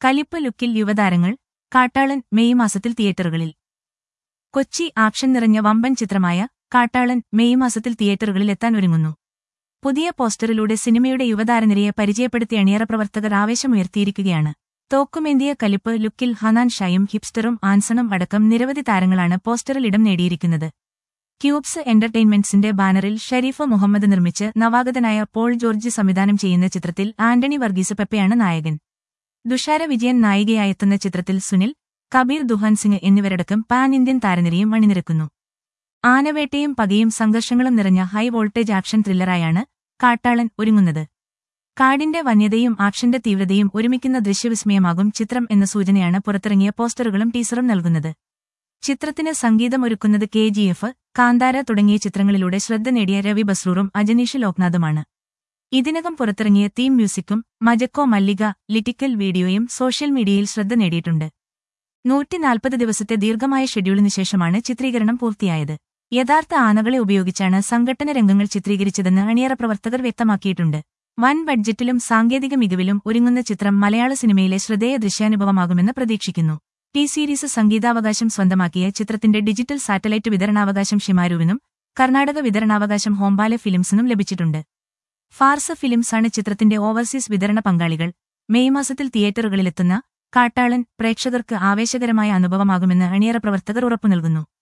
കലിപ്പ് ലുക്കിൽ യുവതാരങ്ങൾ കാട്ടാളൻ മെയ് മാസത്തിൽ തിയേറ്ററുകളിൽ കൊച്ചി ആക്ഷൻ നിറഞ്ഞ വമ്പൻ ചിത്രമായ കാട്ടാളൻ മെയ് മാസത്തിൽ തിയേറ്ററുകളിൽ എത്താൻ ഒരുങ്ങുന്നു പുതിയ പോസ്റ്ററിലൂടെ സിനിമയുടെ യുവതാരനിരയെ പരിചയപ്പെടുത്തി അണിയറ പ്രവർത്തകർ ആവേശമുയർത്തിയിരിക്കുകയാണ് തോക്കുമേന്തിയ കലിപ്പ് ലുക്കിൽ ഹനാൻ ഷായും ഹിപ്സ്റ്ററും ആൻസണും അടക്കം നിരവധി താരങ്ങളാണ് പോസ്റ്ററിൽ ഇടം നേടിയിരിക്കുന്നത് ക്യൂബ്സ് എന്റർടൈൻമെന്റ്സിന്റെ ബാനറിൽ ഷരീഫ് മുഹമ്മദ് നിർമ്മിച്ച് നവാഗതനായ പോൾ ജോർജ് സംവിധാനം ചെയ്യുന്ന ചിത്രത്തിൽ ആന്റണി വർഗീസ് പെപ്പയാണ് നായകൻ ദുഷാര വിജയൻ നായികയായെത്തുന്ന ചിത്രത്തിൽ സുനിൽ കബീർ ദുഹാൻ സിംഗ് എന്നിവരടക്കം പാൻ ഇന്ത്യൻ താരനിരയും അണിനിരക്കുന്നു ആനവേട്ടയും പകയും സംഘർഷങ്ങളും നിറഞ്ഞ ഹൈ വോൾട്ടേജ് ആക്ഷൻ ത്രില്ലറായാണ് കാട്ടാളൻ ഒരുങ്ങുന്നത് കാടിന്റെ വന്യതയും ആക്ഷന്റെ തീവ്രതയും ഒരുമിക്കുന്ന ദൃശ്യവിസ്മയമാകും ചിത്രം എന്ന സൂചനയാണ് പുറത്തിറങ്ങിയ പോസ്റ്ററുകളും ടീസറും നൽകുന്നത് ചിത്രത്തിന് സംഗീതമൊരുക്കുന്നത് കെ ജി എഫ് കാന്താര തുടങ്ങിയ ചിത്രങ്ങളിലൂടെ ശ്രദ്ധ നേടിയ രവി ബസ്രൂറും അജനീഷ് ലോക്നാഥുമാണ് ഇതിനകം പുറത്തിറങ്ങിയ തീം മ്യൂസിക്കും മജക്കോ മല്ലിക ലിറ്റിക്കൽ വീഡിയോയും സോഷ്യൽ മീഡിയയിൽ ശ്രദ്ധ നേടിയിട്ടുണ്ട് നൂറ്റിനാൽപ്പത് ദിവസത്തെ ദീർഘമായ ഷെഡ്യൂളിന് ശേഷമാണ് ചിത്രീകരണം പൂർത്തിയായത് യഥാർത്ഥ ആനകളെ ഉപയോഗിച്ചാണ് സംഘട്ടന രംഗങ്ങൾ ചിത്രീകരിച്ചതെന്ന് അണിയറ പ്രവർത്തകർ വ്യക്തമാക്കിയിട്ടുണ്ട് വൻ ബഡ്ജറ്റിലും സാങ്കേതിക മികവിലും ഒരുങ്ങുന്ന ചിത്രം മലയാള സിനിമയിലെ ശ്രദ്ധേയ ദൃശ്യാനുഭവമാകുമെന്ന് പ്രതീക്ഷിക്കുന്നു ടി സീരീസ് സംഗീതാവകാശം സ്വന്തമാക്കിയ ചിത്രത്തിന്റെ ഡിജിറ്റൽ സാറ്റലൈറ്റ് വിതരണാവകാശം ഷിമാരുവിനും കർണാടക വിതരണാവകാശം ഹോംബാലെ ഫിലിംസിനും ലഭിച്ചിട്ടുണ്ട് ഫാർസ ഫിലിംസാണ് ചിത്രത്തിന്റെ ഓവർസീസ് വിതരണ പങ്കാളികൾ മെയ് മാസത്തിൽ തിയേറ്ററുകളിലെത്തുന്ന കാട്ടാളൻ പ്രേക്ഷകർക്ക് ആവേശകരമായ അനുഭവമാകുമെന്ന് അണിയറ പ്രവർത്തകർ ഉറപ്പു നൽകുന്നു